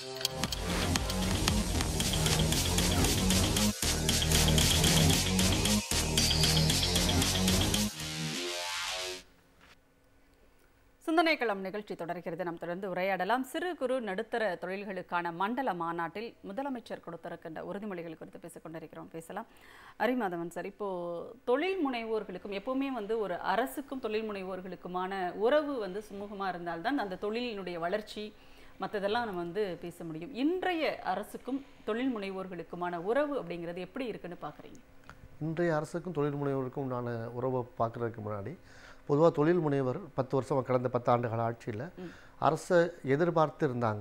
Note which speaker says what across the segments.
Speaker 1: சிந்தனை களம் நிகழ்ச்சி தொடர்கிறது நாம் தொடர்ந்து உரையாடலாம் சிறு குறு நடுத்தர தொழில்களுக்கான மண்டல மாநாட்டில் முதலமைச்சர் கொடுத்திருக்கின்ற உறுதிமொழிகள் குறித்து பேசிக் கொண்டிருக்கிறோம் பேசலாம் அரிமாதவன் சார் இப்போ தொழில் முனைவோர்களுக்கும் எப்பவுமே வந்து ஒரு அரசுக்கும் தொழில் முனைவோர்களுக்குமான உறவு வந்து சுமூகமா இருந்தால்தான் அந்த தொழிலினுடைய வளர்ச்சி மற்றதெல்லாம் நம்ம வந்து பேச முடியும் இன்றைய அரசுக்கும் தொழில் முனைவோர்களுக்குமான உறவு அப்படிங்கிறது எப்படி இருக்குன்னு பார்க்குறீங்க
Speaker 2: இன்றைய அரசுக்கும் தொழில் முனைவோருக்கும் நான் உறவை பார்க்குறதுக்கு முன்னாடி பொதுவாக தொழில் முனைவர் பத்து வருஷம் கடந்த பத்து ஆண்டுகால ஆட்சியில் அரசை எதிர்பார்த்து இருந்தாங்க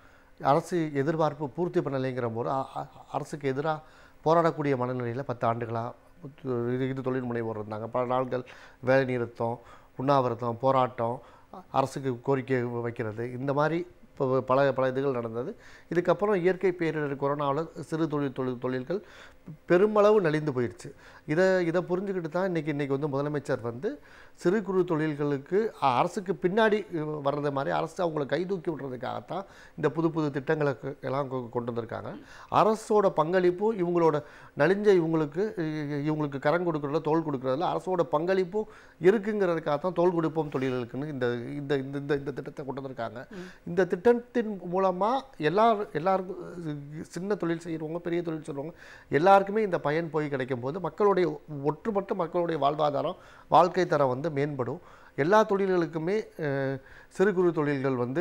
Speaker 2: அரசு எதிர்பார்ப்பு பூர்த்தி பண்ணலைங்கிற போது அ- அ- அரசுக்கு எதிராக போராடக்கூடிய மனநிலையில் பத்து ஆண்டுகளாக இது இது தொழில் முனைவோர் இருந்தாங்க பல நாட்கள் வேலை நிறுத்தம் உண்ணாவிரதம் போராட்டம் அ- அரசுக்கு கோரிக்கை வைக்கிறது இந்த மாதிரி இப்போ பல பல இதுகள் நடந்தது இதுக்கப்புறம் இயற்கை பேரிடர் கொரோனாவில் சிறு தொழில் தொழில் தொழில்கள் பெருமளவு நலிந்து போயிடுச்சு இதை இதை புரிஞ்சுக்கிட்டு தான் இன்றைக்கி இன்றைக்கி வந்து முதலமைச்சர் வந்து சிறு குறு தொழில்களுக்கு அ- அரசுக்கு பின்னாடி அஹ், வர்றது மாதிரி அரசு அவங்களை கை தூக்கி விடுறதுக்காகத்தான் இந்த புது புது திட்டங்களை கு- எல்லாம் கொ- கொண்டு வந்திருக்காங்க அரசோட பங்களிப்பும் இவங்களோட நலிஞ்ச இவங்களுக்கு இ- இவங்களுக்கு கரம் கொடுக்குறதுல தோல் கொடுக்குறதுல அரசோட பங்களிப்பும் இருக்குங்கிறதுக்காக தான் தோல் கொடுப்போம் தொழில்களுக்குன்னு இந்த இந்த இந்த இந்த இந்த திட்டத்தை கொண்டு வந்திருக்காங்க இந்த திட்டத்தின் மூலமாக எல்லார் எல்லாருக்கும் அஹ், சின்ன தொழில் செய்கிறவங்க பெரிய தொழில் செய்கிறவங்க எல்லாருக்குமே இந்த பயன் போய் கிடைக்கும் போது மக்களுடைய ஒட்டுமொத்த மக்களுடைய வாழ்வாதாரம் வாழ்க்கை தரம் வந்து மேம்படும் எல்லா தொழில்களுக்குமே அஹ், சிறு குறு தொழில்கள் வந்து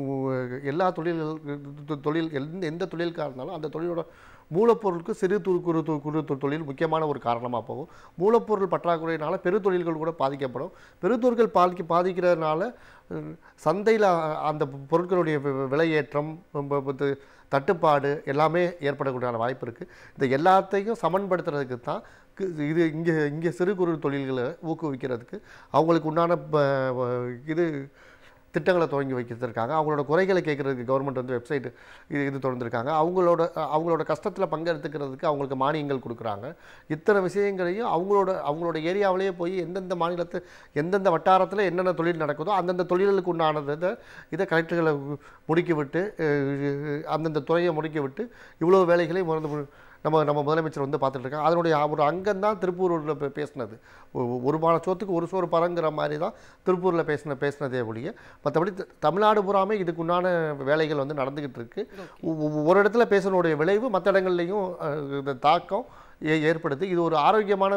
Speaker 2: மு- எல்லா தொழில்கள் தொ- தொழில் எந்த எந்த தொழிலுக்காக இருந்தாலும் அந்த தொழிலோட மூலப்பொருளுக்கு சிறு துரு குறு து- குறு தொ- தொழில் முக்கியமான ஒரு காரணமாக போகும் மூலப்பொருள் பற்றாக்குறையினால பெருத்தொழில்கள் கூட பாதிக்கப்படும் பெருத்தொழில்கள் பாதிக்க பாதிக்கிறதுனால சந்தையில் அந்த பொருட்களுடைய வி- வி- விலையேற்றம் ப- ப- து- தட்டுப்பாடு எல்லாமே ஏற்படக்கூடிய வாய்ப்பு இருக்குது இந்த எல்லாத்தையும் சமன்படுத்துறதுக்கு தான் கு- இது இங்கே இங்கே சிறு குறு தொழில்களை ஊக்குவிக்கிறதுக்கு அவங்களுக்கு உண்டான ப- வ- இது திட்டங்களை துவங்கி வைக்கிறதுக்காக அவங்களோட குறைகளை கேட்குறதுக்கு கவர்மெண்ட் வந்து வெப்சைட் இது இது திறந்துருக்காங்க அவங்களோட அவங்களோட கஷ்டத்தில் பங்கெடுத்துக்கிறதுக்கு அவங்களுக்கு மானியங்கள் கொடுக்குறாங்க இத்தனை விஷயங்களையும் அவங்களோட அவங்களோட ஏரியாவிலேயே போய் எந்தெந்த மாநிலத்து எந்தெந்த வட்டாரத்தில் என்னென்ன தொழில் நடக்குதோ அந்தந்த தொழில்களுக்கு உண்டானதை இதை கலெக்டர்களை முடுக்கி விட்டு அஹ், அந்தந்த துறையை முடுக்கி விட்டு இவ்வளோ வேலைகளை மறந்து நம்ம நம்ம முதலமைச்சர் வந்து பார்த்துட்டு இருக்காங்க அதனுடைய ஒரு அங்கம் தான் திருப்பூரில் பே- பேசினது ஒ- ஒரு பான சோத்துக்கு ஒரு சோறு பறங்கிற மாதிரி தான் திருப்பூரில் பேசின பேசினதே ஒழிய மற்றபடி த- தமிழ்நாடு பூராமே இதுக்கு உண்டான வேலைகள் வந்து நடந்துக்கிட்டு இருக்கு ஒ- ஒ- ஒரு இடத்துல பேசினுடைய விளைவு மற்ற இடங்கள்லையும் அஹ், இந்த தாக்கம் ஏ- ஏற்படுது இது ஒரு ஆரோக்கியமான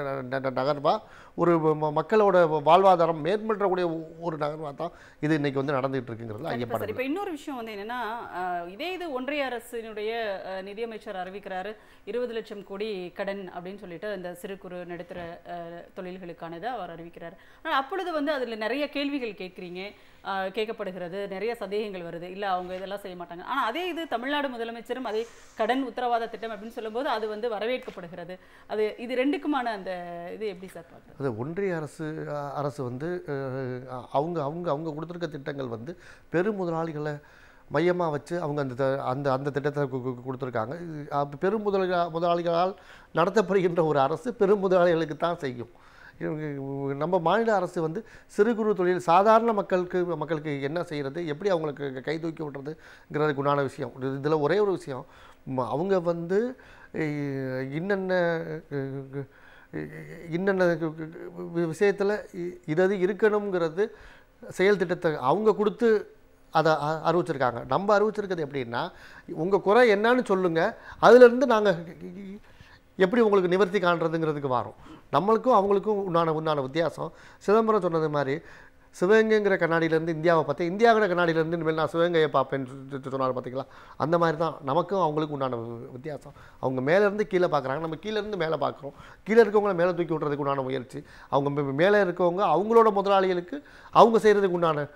Speaker 2: நகர்வா ஒரு ம- மக்களோட வாழ்வாதாரம் மேம்படுறக்கூடிய ஒரு நகர்வா தான் இது இன்னைக்கு வந்து நடந்துகிட்டு இருக்குங்கிறது
Speaker 1: கண்டிப்பா சார்
Speaker 2: ஐயப்படல
Speaker 1: இப்போ இன்னொரு விஷயம் வந்து என்னன்னா அஹ், இதே இது ஒன்றிய அரசினுடைய அஹ், நிதியமைச்சர் அறிவிக்கிறாரு இருபது லட்சம் கோடி கடன் அப்படின்னு சொல்லிட்டு இந்த சிறு குறு நடுத்தர அஹ், தொழில்களுக்கானதை அவர் அறிவிக்கிறார் ஆனால் அப்பொழுது வந்து அதில் நிறைய கேள்விகள் கேட்குறீங்க அஹ், கேட்கப்படுகிறது நிறைய சந்தேகங்கள் வருது இல்லை அவங்க இதெல்லாம் செய்ய மாட்டாங்க ஆனால் அதே இது தமிழ்நாடு முதலமைச்சரும் அதே கடன் உத்தரவாத திட்டம் அப்படின்னு சொல்லும்போது அது வந்து வரவேற்கப்படுகிறது அது இது ரெண்டுக்குமான அந்த இது எப்படி சார் பார்க்குறது
Speaker 2: அது ஒன்றிய அரசு அஹ், அரசு வந்து அஹ், அவங்க அவங்க அவங்க கொடுத்துருக்க திட்டங்கள் வந்து பெருமுதலாளிகளை மையமாக வச்சு அவங்க அந்த த- அந்த அந்த திட்டத்தை கு- கு- கொடுத்துருக்காங்க இது, அப்ப பெருமுதலிகா முதலாளிகளால் நடத்தப்படுகின்ற ஒரு அரசு பெருமுதலாளிகளுக்கு தான் செய்யும் இவங்க- நம்ம மாநில அரசு வந்து சிறு குறு தொழில் சாதாரண மக்களுக்கு மக்களுக்கு என்ன செய்கிறது எப்படி அவங்களுக்கு கை தூக்கி விடுறதுங்கிறதுக்கு உண்டான விஷயம் இதில் ஒரே ஒரு விஷயம் ம- அவங்க வந்து அஹ், இன்னென்ன அஹ், இன்னென்ன விஷயத்தில் இது இருக்கணுங்கிறது செயல் திட்டத்தை அவங்க கொடுத்து அதை அ- அறிவிச்சிருக்காங்க நம்ம அறிவிச்சிருக்கிறது எப்படின்னா உங்கள் குறை என்னன்னு சொல்லுங்கள் அதுலேருந்து நாங்கள் எப்படி உங்களுக்கு நிவர்த்தி காண்றதுங்கிறதுக்கு வரோம் நம்மளுக்கும் அவங்களுக்கும் உண்டான உண்டான வித்தியாசம் சிதம்பரம் சொன்னது மாதிரி சிவகங்கைங்கிற கண்ணாடியிலேருந்து இந்தியாவை பார்த்தேன் இந்தியாங்கிற கண்ணாடியிலேருந்து இனிமேல் நான் சிவகங்கையை பார்ப்பேன்னு சொல்லி சொன்னார் பார்த்தீங்களா அந்த மாதிரி தான் நமக்கும் அவங்களுக்கும் உண்டான வி- வித்தியாசம் அவங்க மேலேருந்து கீழே பார்க்குறாங்க நம்ம கீழேருந்து மேலே பார்க்குறோம் கீழே இருக்கவங்கள மேலே தூக்கி விட்றதுக்கு உண்டான முயற்சி அவங்க மே- மேலே இருக்கவங்க அவங்களோட முதலாளிகளுக்கு அவங்க செய்கிறதுக்கு உண்டான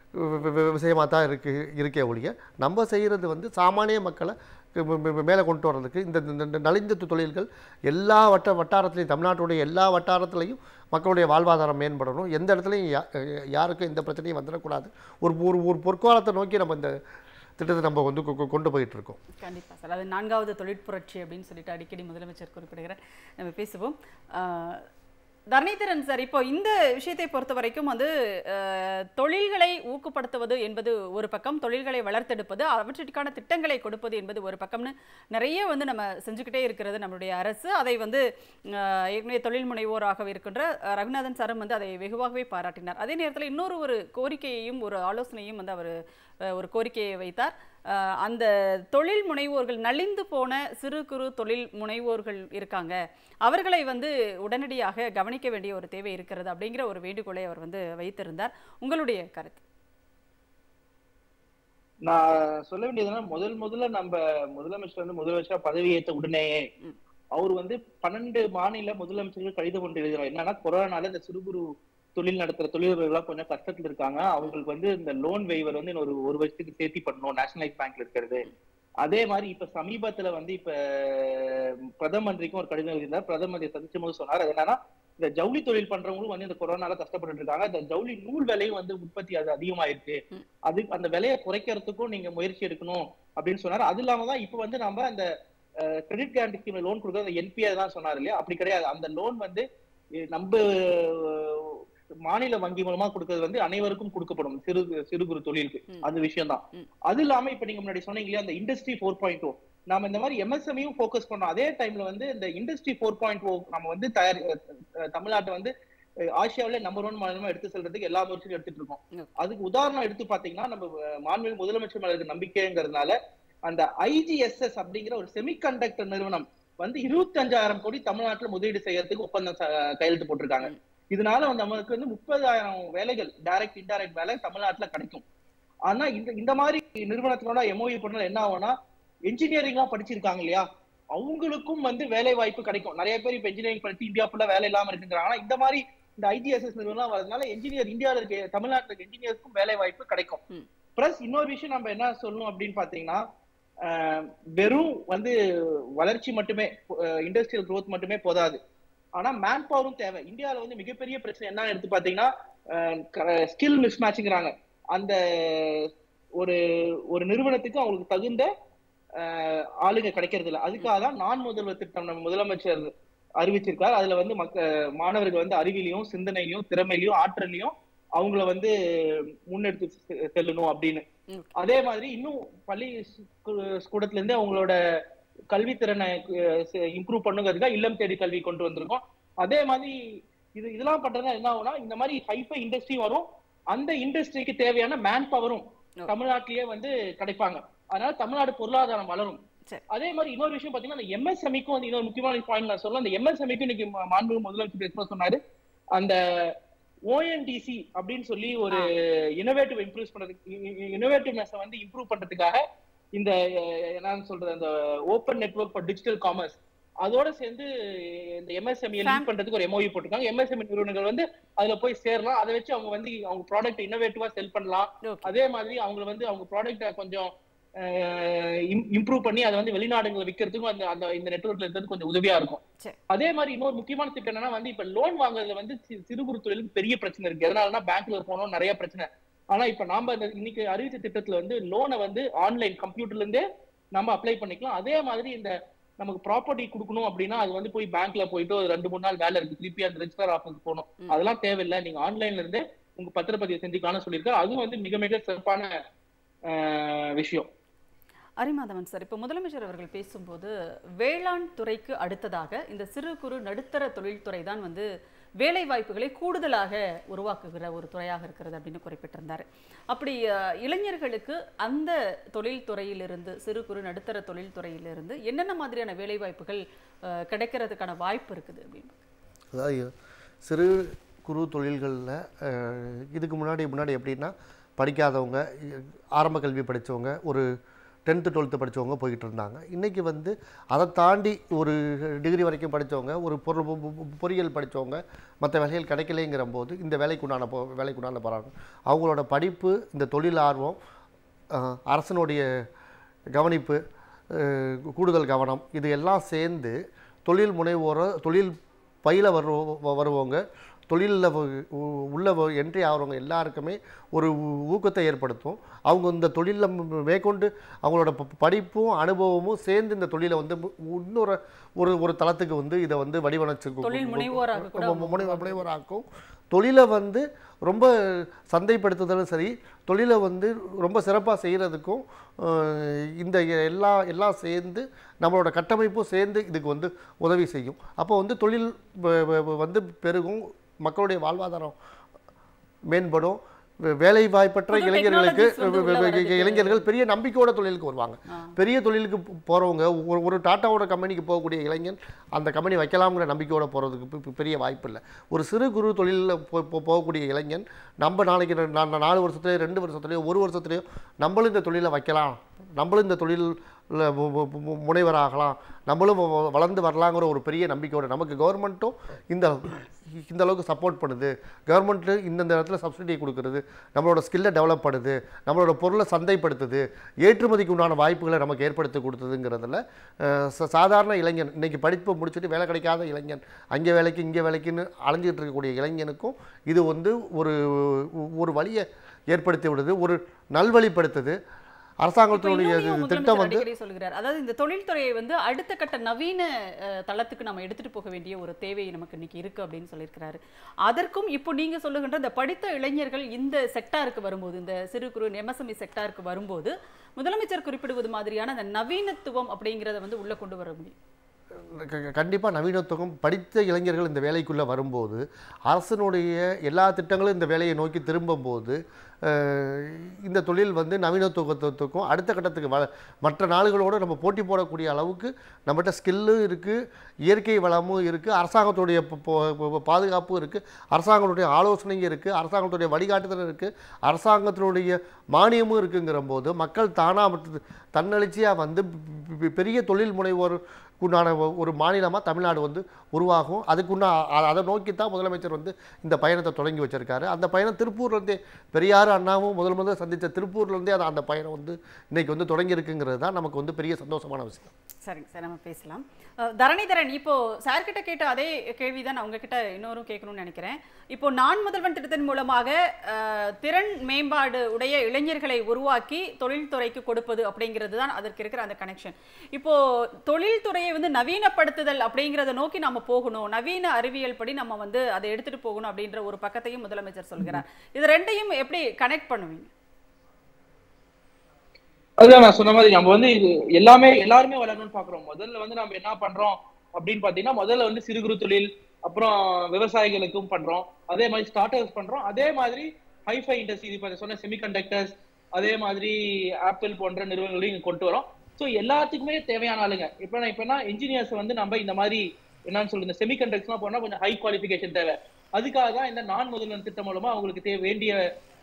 Speaker 2: விஷயமாக தான் இருக்கு இருக்கே ஒழிய நம்ம செய்கிறது வந்து சாமானிய மக்களை மே- மே- மேலே கொண்டு வர்றதுக்கு இந்த இந்த- இந்த நலிந்த தொழில்கள் எல்லா வட்ட வட்டாரத்துலையும் தமிழ்நாட்டுடைய எல்லா வட்டாரத்துலையும் மக்களுடைய வாழ்வாதாரம் மேம்படணும் எந்த இடத்துலையும் யா- யாருக்கும் எந்த பிரச்சனையும் வந்துடக்கூடாது ஒரு ஒரு ஒரு பொற்காலத்தை நோக்கி நம்ம இந்த திட்டத்தை நம்ம வந்து கொ- கொ- கொண்டு போயிட்டு இருக்கோம்
Speaker 1: கண்டிப்பா சார் அது நான்காவது தொழிற்புரட்சி அப்படின்னு சொல்லிட்டு அடிக்கடி முதலமைச்சர் குறிப்பிடுகிறார் நம்ம பேசுவோம் ஆஹ், தரணிதரன் சார் இப்போ இந்த விஷயத்தை பொறுத்த வரைக்கும் வந்து அஹ், தொழில்களை ஊக்கப்படுத்துவது என்பது ஒரு பக்கம் தொழில்களை வளர்த்தெடுப்பது அவற்றிற்கான திட்டங்களை கொடுப்பது என்பது ஒரு பக்கம்னு நிறைய வந்து நம்ம செஞ்சுக்கிட்டே இருக்கிறது நம்மளுடைய அரசு அதை வந்து அஹ், ஏற்கனவே தொழில் முனைவோராக இருக்கின்ற அஹ், ரகுநாதன் சாரும் வந்து அதை வெகுவாகவே பாராட்டினார் அதே நேரத்தில் இன்னொரு ஒரு கோரிக்கையையும் ஒரு ஆலோசனையும் வந்து அவர் ஒரு கோரிக்கையை வைத்தார் அஹ், அந்த தொழில் முனைவோர்கள் நலிந்து போன சிறு குறு தொழில் முனைவோர்கள் இருக்காங்க அவர்களை வந்து உடனடியாக கவனிக்க வேண்டிய ஒரு தேவை இருக்கிறது அப்படிங்கிற ஒரு வேண்டுகோளை அவர் வந்து வைத்திருந்தார் உங்களுடைய கருத்து
Speaker 3: நான் சொல்ல வேண்டியதுன்னா முதல் முதல்ல நம்ம முதலமைச்சர் வந்து முதலமைச்சரா பதவியேற்ற உடனேயே
Speaker 1: ம்.
Speaker 3: அவர் வந்து பன்னெண்டு மாநில முதலமைச்சர்கள் கடிதம் கொண்டு எழுதுறாரு என்னன்னா கொரோனால இந்த சிறு குறு தொழில் நடத்துற தொழிலாளர்கள்லாம் கொஞ்சம் கஷ்டத்துல இருக்காங்க அவங்களுக்கு வந்து இந்த லோன் வெய்வர் வந்து இன்னொரு ஒரு வருஷத்துக்கு சேர்த்தி பண்ணணும் நேஷனலைஸ் பேங்க்ல இருக்கிறது அதே மாதிரி இப்ப சமீபத்துல வந்து இப்ப பிரதம மந்திரிக்கும் ஒரு கடிதம் எழுதியிருந்தார் பிரதம மந்திரி சந்திச்சும் போது சொன்னார் அது என்னன்னா இந்த ஜவுளி தொழில் பண்றவங்களும் வந்து இந்த கொரோனால கஷ்டப்பட்டு இருக்காங்க இந்த ஜவுளி நூல் விலையும் வந்து உற்பத்தி அது அதிகமாயிருக்கு
Speaker 1: ம்.
Speaker 3: அது அந்த விலையை குறைக்கிறதுக்கும் நீங்க முயற்சி எடுக்கணும் அப்படின்னு சொன்னாரு அது இல்லாம தான் இப்ப வந்து நம்ம அந்த கிரெடிட் கேரண்டி ஸ்கீம்ல லோன் கொடுக்குறது அந்த என்பிஆர் தான் சொன்னார் இல்லையா அப்படி கிடையாது அந்த லோன் வந்து அஹ், நம்ம அஹ், மாநில வங்கி மூலமா கொடுக்கறது வந்து அனைவருக்கும் கொடுக்கப்படும் சிறு சிறு குறு தொழிலுக்கு
Speaker 1: ம்.
Speaker 3: அது விஷயம் தான்
Speaker 1: ம்.
Speaker 3: அது இல்லாம இப்ப நீங்க முன்னாடி சொன்னீங்க இல்லையா அந்த இண்டஸ்ட்ரி ஃபோர் பாயிண்ட் ஓ நாம இந்த மாதிரி எம்எஸ்எம்ஐயும் ஃபோக்கஸ் பண்ணோம் அதே டைம்ல வந்து இந்த இண்டஸ்ட்ரி ஃபோர் பாயிண்ட் ஓ நம்ம வந்து தயார் அஹ், தமிழ்நாட்டை வந்து அஹ், ஆசியாவிலே நம்பர் ஒன் மாநிலமா எடுத்து செல்றதுக்கு எல்லா முயற்சியும் எடுத்துட்டு இருக்கோம்
Speaker 1: Okay.
Speaker 3: அதுக்கு உதாரணம் எடுத்து பாத்தீங்கன்னா நம்ம அஹ், மாண்புமிகு முதலமைச்சர் மேல இருக்க நம்பிக்கைங்கிறதுனால அந்த ஐஜிஎஸ்எஸ் அப்படிங்கிற ஒரு செமிகண்டக்டர் நிறுவனம் வந்து இருபத்தஞ்சாயிரம் கோடி தமிழ்நாட்டுல முதலீடு செய்யறதுக்கு ஒப்பந்தம் ச- கையெழுத்து போட்டிருக்காங்க இதனால வந்து நமக்கு வந்து முப்பதாயிரம் வேலைகள் டைரக்ட் இன்டைரக்ட் வேலை தமிழ்நாட்டுல கிடைக்கும் ஆனா இந்த இந்த மாதிரி நிறுவனத்தினோட எம்ஓஇ பண்ணல என்ன ஆகும்னா என்ஜினியரிங்லாம் படிச்சிருக்காங்க இல்லையா அவங்களுக்கும் வந்து வேலை வாய்ப்பு கிடைக்கும் நிறைய பேர் இப்ப இன்ஜினியரிங் படிச்சு இந்தியா ஃபுல்லா வேலை இல்லாம இருக்குங்கிறாங்க ஆனா இந்த மாதிரி இந்த ஐடிஎஸ்எஸ் நிறுவனம் வரதுனால என்ஜினியர் இந்தியாவில் இருக்க தமிழ்நாட்டுல இருக்க என்ஜினியருக்கும் வேலை வாய்ப்பு கிடைக்கும்
Speaker 1: ம்.
Speaker 3: பிளஸ் இன்னொரு விஷயம் நம்ம என்ன சொல்லணும் அப்படின்னு பாத்தீங்கன்னா ஆஹ், வெறும் வந்து வளர்ச்சி மட்டுமே இண்டஸ்ட்ரியல் growth மட்டுமே போதாது ஆனா மேன் பவரும் தேவை இந்தியால வந்து மிகப்பெரிய பிரச்சனை என்ன எடுத்து பாத்தீங்கன்னா ஸ்கில் மிஸ் மேட்ச்ங்கிறாங்க அந்த ஒரு ஒரு நிறுவனத்துக்கு அவங்களுக்கு தகுந்த ஆஹ், ஆளுங்க கிடைக்கிறது இல்ல அதுக்காக தான் நான் முதல்வர் திட்டம் நம்ம முதலமைச்சர் அறிவிச்சிருக்கார் அதுல வந்து மக்க மாணவர்கள் வந்து அறிவிலையும் சிந்தனையிலையும் திறமையிலையும் ஆற்றலையும் அவங்கள வந்து முன்னெடுத்து செ- செல்லணும் அப்படின்னு
Speaker 1: ம்.
Speaker 3: அதே மாதிரி இன்னும் பள்ளி ஸ்கூ- கூடத்துல இருந்து அவங்களோட கல்வித்திறனை இம்ப்ரூவ் பண்ணுங்கிறதுக்காக இல்லம் தேடி கல்வி கொண்டு வந்திருக்கோம் அதே மாதிரி இது இதெல்லாம் பண்றதுனா என்ன ஆகும்னா இந்த மாதிரி ஹைஃபை இண்டஸ்ட்ரி வரும் அந்த இண்டஸ்ட்ரிக்கு தேவையான மேன் பவரும்
Speaker 1: Okay.
Speaker 3: தமிழ்நாட்டிலேயே வந்து கிடைப்பாங்க அதனால தமிழ்நாடு பொருளாதாரம் வளரும்
Speaker 1: சரி.
Speaker 3: அதே மாதிரி இன்னொரு விஷயம் பாத்தீங்கன்னா அந்த எம்எஸ்எம்இக்கும் வந்து இன்னொரு முக்கியமான பாயிண்ட் நான் சொல்ல அந்த எம்எஸ்எம்இக்கும் இன்னைக்கு மா- மாண்புமிகு முதலமைச்சர் பேசும்போது சொன்னாரு அந்த ஓஎன்டிசி அப்படின்னு சொல்லி ஒரு இனோவேட்டிவ் இம்ப்ரூவ் பண்றதுக்கு இனோவேட்டிவ்னஸ் வந்து இம்ப்ரூவ் பண்றதுக்காக இந்த அஹ், என்னன்னு சொல்றது அந்த open network for digital commerce அதோட சேர்ந்து இந்த எம்எஸ்எம்இ
Speaker 1: Fam-
Speaker 3: லிங்க் பண்றதுக்கு ஒரு எம்ஓஇ போட்டிருக்காங்க எம்எஸ்எம்இ நிறுவனங்கள் வந்து அதுல போய் சேரலாம் அதை வச்சு அவங்க வந்து அவங்க ப்ராடக்ட் இன்னோவேட்டிவா செல் பண்ணலாம்
Speaker 1: ஓகே
Speaker 3: அதே மாதிரி அவங்க வந்து அவங்க ப்ராடக்ட்டை கொஞ்சம் இம்ப்ரூவ் பண்ணி அதை வந்து வெளிநாடுகளை விற்கிறதுக்கும் அந்த அந்த இந்த நெட்வொர்க்ல இருக்கிறது கொஞ்சம் உதவியா இருக்கும்
Speaker 1: சரி.
Speaker 3: அதே மாதிரி இன்னொரு முக்கியமான திட்டம் என்னன்னா வந்து இப்ப லோன் வாங்குறதுல வந்து சி- சிறு குறு தொழிலுக்கு பெரிய பிரச்சனை இருக்கு எதனாலனா பேங்க்ல போனோம் நிறைய பிரச்சனை ஆனா இப்ப நாம இந்த இன்னைக்கு அறிவிச்ச திட்டத்துல வந்து லோனை வந்து ஆன்லைன் கம்ப்யூட்டர்ல இருந்தே நம்ம அப்ளை பண்ணிக்கலாம் அதே மாதிரி இந்த நமக்கு ப்ராப்பர்ட்டி கொடுக்கணும் அப்படின்னா அது வந்து போய் பேங்க்ல போயிட்டு ஒரு ரெண்டு மூணு நாள் வேலை இருக்கு திருப்பி அந்த ரெஜிஸ்டர் ஆஃபீஸ் போகணும்
Speaker 1: ம்.
Speaker 3: அதெல்லாம் தேவையில்லை நீங்க ஆன்லைன்ல இருந்தே உங்க பத்திரப்பதிவு செஞ்சுக்கலாம்னு சொல்லியிருக்காரு அதுவும் வந்து மிக மிக சிறப்பான அஹ், விஷயம்
Speaker 1: அரிமாதவன் சார் இப்போ முதலமைச்சர் அவர்கள் பேசும்போது வேளாண் துறைக்கு அடுத்ததாக இந்த சிறு குறு நடுத்தர தொழில்துறை தான் வந்து வேலை வாய்ப்புகளை கூடுதலாக உருவாக்குகிற ஒரு துறையாக இருக்கிறது அப்படின்னு குறிப்பிட்டிருந்தார் அப்படி அஹ், இளைஞர்களுக்கு அந்த தொழில்துறையிலிருந்து சிறு குறு நடுத்தர தொழில்துறையிலிருந்து என்னென்ன மாதிரியான வேலை வாய்ப்புகள் அஹ், கிடைக்கிறதுக்கான வாய்ப்பு இருக்குது அப்படின்னு
Speaker 2: அதாவது சிறு குறு தொழில்களில் இதுக்கு முன்னாடி முன்னாடி எப்படின்னா படிக்காதவங்க இ- ஆரம்ப கல்வி படித்தவங்க ஒரு டென்த்து டுவெல்த்து படித்தவங்க போய்கிட்டு இருந்தாங்க இன்றைக்கி வந்து அதை தாண்டி ஒரு டிகிரி வரைக்கும் படித்தவங்க ஒரு பொருள் பொ- பொ- பொறியியல் படித்தவங்க மற்ற வேலைகள் கிடைக்கலைங்கிற போது இந்த வேலைக்குண்டான போ வேலைக்குண்டான போகிறாங்க அவங்களோட படிப்பு இந்த தொழில் ஆர்வம் அஹ், அரசனுடைய கவனிப்பு அஹ், கூடுதல் கவனம் இது எல்லாம் சேர்ந்து தொழில் முனைவோரை தொழில் பயில வரு வருவவங்க தொழிலில் உள்ள என்ட்ரி ஆகிறவங்க எல்லாருக்குமே ஒரு ஊ- ஊக்கத்தை ஏற்படுத்தும் அவங்க இந்த தொழிலில் மேற்கொண்டு அவங்களோட ப- படிப்பும் அனுபவமும் சேர்ந்து இந்த தொழிலை வந்து மு- இன்னொரு ஒரு ஒரு தளத்துக்கு வந்து இதை வந்து வடிவமைச்சு
Speaker 1: தொழில் முனைவோராக கூட அவங்க
Speaker 2: முனைவர் முனைவராக்கும் தொழிலை வந்து ரொம்ப சந்தைப்படுத்துதலும் சரி தொழிலை வந்து ரொம்ப சிறப்பாக செய்கிறதுக்கும் இந்த எல்லா எல்லாம் சேர்ந்து நம்மளோட கட்டமைப்பும் சேர்ந்து இதுக்கு வந்து உதவி செய்யும் அப்போ வந்து தொழில் வ- வ- வந்து பெருகும் மக்களுடைய வாழ்வாதாரம் மேம்படும் வே- வேலை வாய்ப்பற்ற
Speaker 1: புது
Speaker 2: இளைஞர்களுக்கு
Speaker 1: technologies வந்து உள்ள வர்றதுக்கு-
Speaker 2: இளைஞர்கள் பெரிய நம்பிக்கையோட தொழிலுக்கு வருவாங்க பெரிய தொழிலுக்கு போ- போறவங்க ஒரு ஒரு டாட்டாவோட கம்பெனிக்கு போகக்கூடிய இளைஞன் அந்த கம்பெனி வைக்கலாம்ங்கிற நம்பிக்கையோட போகிறதுக்கு பெ- பெ- பெரிய வாய்ப்பு இல்லை ஒரு சிறு குறு தொழிலில் போ- போ- போகக்கூடிய இளைஞன் நம்ம நாளைக்கு ரெ- நா- நா- நாலு வருஷத்துலேயோ ரெண்டு வருஷத்துலேயோ ஒரு வருஷத்துலேயோ நம்மளும் இந்த தொழிலை வைக்கலாம் நம்மளும் இந்த தொழிலில் மு- மு- மு- முனைவராகலாம் நம்மளும் வ- வ- வளர்ந்து வரலாங்கிற ஒரு பெரிய நம்பிக்கையோட நமக்கு கவர்மெண்ட்டும் இந்த இந்த அளவுக்கு சப்போர்ட் பண்ணுது கவர்மெண்ட்டு இந்தந்த இடத்துல சப்சிடி கொடுக்குறது நம்மளோட ஸ்கில்லை டெவலப் பண்ணுது நம்மளோட பொருளை சந்தைப்படுத்துது ஏற்றுமதிக்கு உண்டான வாய்ப்புகளை நமக்கு ஏற்படுத்தி கொடுத்ததுங்கிறதுல அஹ், ச- சாதாரண இளைஞன் இன்னைக்கு படிப்பு முடிச்சுட்டு வேலை கிடைக்காத இளைஞன் அங்கே வேலைக்கு இங்கே வேலைக்குன்னு அலைஞ்சிட்டு இருக்கக்கூடிய இளைஞனுக்கும் இது வந்து ஒரு ஒரு வழியை ஏற்படுத்தி விடுது ஒரு நல்வழிப்படுத்துது
Speaker 1: இப்ப
Speaker 2: அரசாங்கத்தினுடைய
Speaker 1: இன்னொன்னையும்
Speaker 2: திட்டம்
Speaker 1: முதலமைச்சர்
Speaker 2: வந்து
Speaker 1: அடிக்கடி சொல்கிறார் அதாவது இந்த தொழில்துறையை வந்து அடுத்த கட்ட நவீன அஹ், தளத்துக்கு நம்ம எடுத்துட்டு போக வேண்டிய ஒரு தேவை நமக்கு இன்னைக்கு இருக்கு அப்படின்னு சொல்லியிருக்கிறாரு அதற்கும் இப்போ நீங்க சொல்லுகின்ற இந்த படித்த இளைஞர்கள் இந்த செக்டாருக்கு வரும்போது இந்த சிறு குறு எம்எஸ்எம்இ செக்டாருக்கு வரும்போது முதலமைச்சர் குறிப்பிடுவது மாதிரியான அந்த நவீனத்துவம் அப்படிங்கிறத வந்து உள்ள கொண்டு வர முடியும்
Speaker 2: கண்டிப்பாக நவீனத்துவம் படித்த இளைஞர்கள் இந்த வேலைக்குள்ளே வரும்போது அரசனுடைய எல்லா திட்டங்களும் இந்த வேலையை நோக்கி திரும்பும்போது அஹ், இந்த தொழில் வந்து நவீனத்துவத்துக்கும் அடுத்த கட்டத்துக்கு வ மற்ற நாடுகளோடு நம்ம போட்டி போடக்கூடிய அளவுக்கு நம்மகிட்ட ஸ்கில்லும் இருக்குது இயற்கை வளமும் இருக்குது அரசாங்கத்துடைய ப- ப- ப- பாதுகாப்பும் இருக்குது அரசாங்கத்துடைய ஆலோசனையும் இருக்குது அரசாங்கத்துடைய வழிகாட்டுதலும் இருக்குது அரசாங்கத்தினுடைய மானியமும் இருக்குங்கிற போது மக்கள் தானாக தன்னெழுச்சியாக வந்து பெ- பெ- பெரிய தொழில் முனைவோர் உண்டான ஒ- ஒரு மாநிலமாக தமிழ்நாடு வந்து உருவாகும் அதுக்குன்னா அ- அதை நோக்கி தான் முதலமைச்சர் வந்து இந்த பயணத்தை தொடங்கி வச்சிருக்காரு அந்த பயணம் திருப்பூர்லேருந்தே பெரியார் அண்ணாவும் முதல் முதல்ல சந்தித்த திருப்பூர்லேருந்தே அது அந்த பயணம் வந்து இன்னைக்கு வந்து தொடங்கி இருக்குங்கிறது தான் நமக்கு வந்து பெரிய சந்தோஷமான விஷயம்
Speaker 1: சரிங்க சார் நம்ம பேசலாம் அஹ், தரணிதரன் இப்போ சார் கிட்ட கேட்ட அதே கேள்வி தான் நான் உங்ககிட்ட இன்னொரும் கேட்கணும்னு நினைக்கிறேன் இப்போ நான் முதல்வன் திட்டத்தின் மூலமாக அஹ், திறன் மேம்பாடு உடைய இளைஞர்களை உருவாக்கி தொழில்துறைக்கு கொடுப்பது அப்படிங்கிறது தான் அதற்கு இருக்கிற அந்த கனெக்ஷன் இப்போ தொழில்துறையை வந்து நவீனப்படுத்துதல் அப்படிங்கிறத நோக்கி நம்ம போகணும் நவீன அறிவியல் படி நம்ம வந்து அதை எடுத்துட்டு போகணும் அப்படின்ற ஒரு பக்கத்தையும் முதலமைச்சர் சொல்கிறார் இது ரெண்டையும் எப்படி கனெக்ட் பண்ணுவீங்க
Speaker 3: அதுதான் நான் சொன்ன மாதிரி நம்ம வந்து இது எல்லாமே எல்லாருமே வளரணும்னு பாக்குறோம் முதல்ல வந்து நம்ம என்ன பண்றோம் அப்படின்னு பாத்தீங்கன்னா முதல்ல வந்து சிறு குறு தொழில் அப்புறம் விவசாயிகளுக்கும் பண்றோம் அதே மாதிரி ஸ்டார்ட் அப்ஸ் பண்றோம் அதே மாதிரி ஹைஃபை இண்டஸ்ட்ரி இப்ப சொன்ன செமிகண்டக்டர்ஸ் அதே மாதிரி ஆப்பிள் போன்ற நிறுவனங்களையும் இங்க கொண்டு வரோம் ஸோ எல்லாத்துக்குமே தேவையான ஆளுங்க இப்போ நான் இப்ப இன்ஜினியர்ஸ் வந்து நம்ம இந்த மாதிரி என்னன்னு சொல்றது செமிகண்டக்டர்ஸ்லாம் போனா கொஞ்சம் ஹை குவாலிஃபிகேஷன் தேவை அதுக்காக தான் இந்த நான் முதல்வன் திட்டம் மூலமா அவங்களுக்கு தேவை வேண்டிய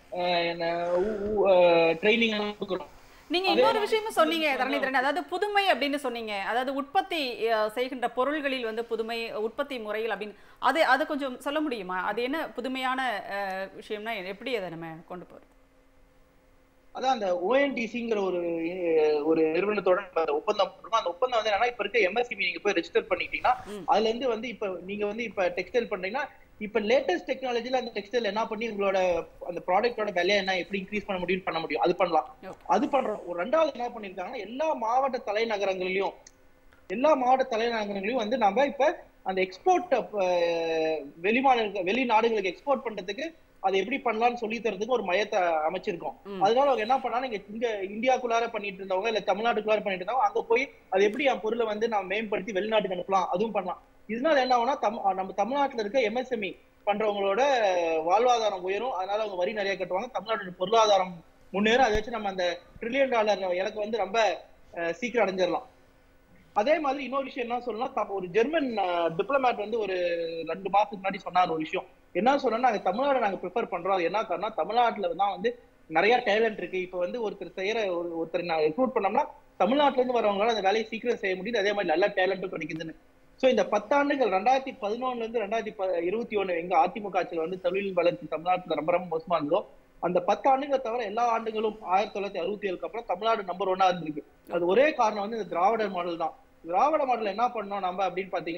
Speaker 3: ட்ரைனிங் கொடுக்குறோம்
Speaker 1: நீங்க
Speaker 3: அதே
Speaker 1: இன்னொரு
Speaker 3: மாதிரி
Speaker 1: விஷயமும் சொன்னீங்க
Speaker 3: புதுமை
Speaker 1: தரணிதரன் அதாவது புதுமை அப்படின்னு சொன்னீங்க அதாவது உற்பத்தி அஹ், செய்கின்ற பொருள்களில் வந்து புதுமை உற்பத்தி முறையில் அப்படின்னு அது அது கொஞ்சம் சொல்ல முடியுமா அது என்ன புதுமையான அஹ், விஷயம்னா எப்படி அதை நம்ம கொண்டு போறது
Speaker 3: அதான் அந்த ஓஎன்டிசிங்கிற ஒரு அஹ், ஒரு நிறுவனத்தோட நம்ம அந்த ஒப்பந்தம் போட்டிருக்கோம் அந்த ஒப்பந்தம் வந்து என்னன்னா இப்ப இருக்க எம்எஸ்சிபி நீங்க போய் ரெஜிஸ்டர் பண்ணிட்டீங்கன்னா
Speaker 1: ம்.
Speaker 3: அதுல இருந்து வந்து இப்ப நீங்க வந்து இப்ப டெக்ஸ்டைல் பண்றீங்கன்னா இப்ப லேட்டஸ்ட் டெக்னாலஜில அந்த டெக்ஸ்டைல் என்ன பண்ணி உங்களோட அந்த ப்ராடக்ட்டோட விலையை என்ன எப்படி இன்க்ரீஸ் பண்ண முடியும் பண்ண முடியும் அது பண்ணலாம்
Speaker 1: Okay.
Speaker 3: அது பண்றோம் ஒரு ரெண்டாவது என்ன பண்ணிருக்காங்கன்னா எல்லா மாவட்ட தலைநகரங்களிலும் எல்லா மாவட்ட தலைநகரங்களையும் வந்து நம்ம இப்ப அந்த எக்ஸ்போர்ட் வெளிமாநில வெளிநாடுகளுக்கு எக்ஸ்போர்ட் பண்றதுக்கு அதை எப்படி பண்ணலாம்னு சொல்லி தரதுக்கு ஒரு மையத்தை அமைச்சிருக்கோம்
Speaker 1: ம்.
Speaker 3: அதனால அவங்க என்ன பண்ணாலும் இங்க இங்க இந்தியாக்குள்ளார பண்ணிட்டு இருந்தவங்க இல்ல தமிழ்நாட்டுக்குள்ளார பண்ணிட்டு இருந்தவங்க அங்க போய் அது எப்படி என் பொருளை வந்து நான் மேம்படுத்தி வெளிநாட்டுக்கு அனுப்பலாம் அதுவும் பண்ணலாம் இதனால என்ன ஆகும்னா தம் நம்ம தமிழ்நாட்டுல இருக்க எம்எஸ்எம்இ பண்றவங்களோட வாழ்வாதாரம் உயரும் அதனால அவங்க வரி நிறைய கட்டுவாங்க தமிழ்நாட்டோட பொருளாதாரம் முன்னேறும் அதை வச்சு நம்ம அந்த ட்ரில்லியன் டாலர் இலக்கு வந்து ரொம்ப அஹ், சீக்கிரம் அடைஞ்சிடலாம் அதே மாதிரி இன்னொரு விஷயம் என்ன சொல்லலாம் தப்ப- ஒரு ஜெர்மன் டிப்ளமேட் வந்து ஒரு ரெண்டு மாசத்துக்கு முன்னாடி சொன்னார் ஒரு விஷயம் என்ன சொன்னா நாங்க தமிழ்நாடு நாங்க ப்ரிஃபர் பண்றோம் அது என்ன காரணம் தமிழ்நாட்டுல தான் வந்து நிறைய டேலண்ட் இருக்கு இப்ப வந்து ஒருத்தர் செய்யற ஒரு ஒருத்தர் நான் ரெக்ரூட் பண்ணோம்னா தமிழ்நாட்டுல இருந்து வரவங்களால அந்த வேலையை சீக்கிரம் செய்ய முடியுது அதே மாதிரி நல்ல டேலண்ட்டும் கிடைக்குதுன்னு சோ இந்த பத்தாண்டுகள் ரெண்டாயிரத்தி பதினொன்னுல இருந்து ரெண்டாயிரத்தி ப- இருபத்தி ஒண்ணு எங்க அதிமுக ஆட்சியில வந்து தொழில் வளர்ச்சி தமிழ்நாட்டுல ரொம்ப ரொம்ப மோசமா இருந்ததோ அந்த பத்து ஆண்டுகளை தவிர எல்லா ஆண்டுகளும் ஆயிரத்தி தொள்ளாயிரத்தி அறுபத்தி ஏழுக்கு அப்புறம் தமிழ்நாடு நம்பர் ஒன்னா இருந்திருக்கு அது ஒரே காரணம் வந்து இந்த திராவிடர் மாடல் தான் திராவிட மாடல் என்ன பண்ணோம் நம்ம அப்படின்னு பாத்தீங்கன்னா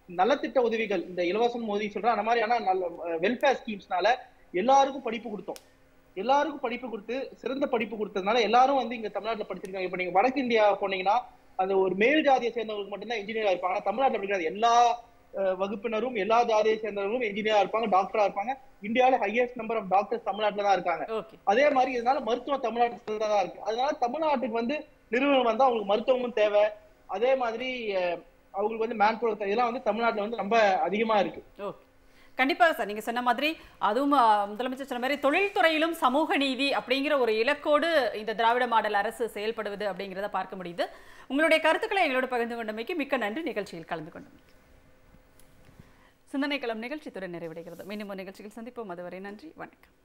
Speaker 3: நலத்திட்ட உதவிகள் இந்த இலவசம் மோதி சொல்றேன் அந்த மாதிரியான நல்ல வெல்ஃபேர் ஸ்கீம்ஸ்னால எல்லாருக்கும் படிப்பு கொடுத்தோம் எல்லாருக்கும் படிப்பு கொடுத்து சிறந்த படிப்பு கொடுத்ததுனால எல்லாரும் வந்து இங்க தமிழ்நாட்டுல படிச்சிருக்காங்க இப்ப நீங்க வடக்கு இந்தியா போனீங்கன்னா அந்த ஒரு மேல் ஜாதியை சேர்ந்தவங்களுக்கு மட்டும்தான் இன்ஜினியரா இருப்பாங்க ஆனா தமிழ்நாட்டுல அப்படி கிடையாது எல்லா அஹ், வகுப்பினரும் எல்லா ஜாதியை சேர்ந்தவர்களும் இன்ஜினியரா இருப்பாங்க டாக்டரா இருப்பாங்க இந்தியாவில ஹையஸ்ட் நம்பர் ஆஃப் டாக்டர்ஸ் தமிழ்நாட்டுல தான் இருக்காங்க
Speaker 1: ஓகே
Speaker 3: அதே மாதிரி இதனால மருத்துவம் தமிழ்நாட்டுல தான் இருக்கு அதனால தமிழ்நாட்டுக்கு வந்து நிறுவனம் வந்தா அவங்களுக்கு மருத்துவமும் தேவை அதே மாதிரி அஹ், அவங்களுக்கு வந்து மேன் பவர் இதெல்லாம் வந்து தமிழ்நாட்டுல வந்து ரொம்ப அதிகமா இருக்கு
Speaker 1: ஓகே கண்டிப்பாக சார் நீங்கள் சொன்ன மாதிரி அதுவும் ஆ, முதலமைச்சர் சொன்ன மாதிரி தொழில்துறையிலும் சமூக நீதி அப்படிங்கிற ஒரு இலக்கோடு இந்த திராவிட மாடல் அரசு செயல்படுவது அப்படிங்கிறத பார்க்க முடியுது உங்களுடைய கருத்துக்களை எங்களோட பகிர்ந்து கொண்டமைக்கு மிக்க நன்றி நிகழ்ச்சியில் கலந்து கொண்டமைக்கு சிந்தனை களம் நிகழ்ச்சி துறை நிறைவடைகிறது மீண்டும் ஒரு நிகழ்ச்சியில் சந்திப்போம் அதுவரை நன்றி வணக்கம்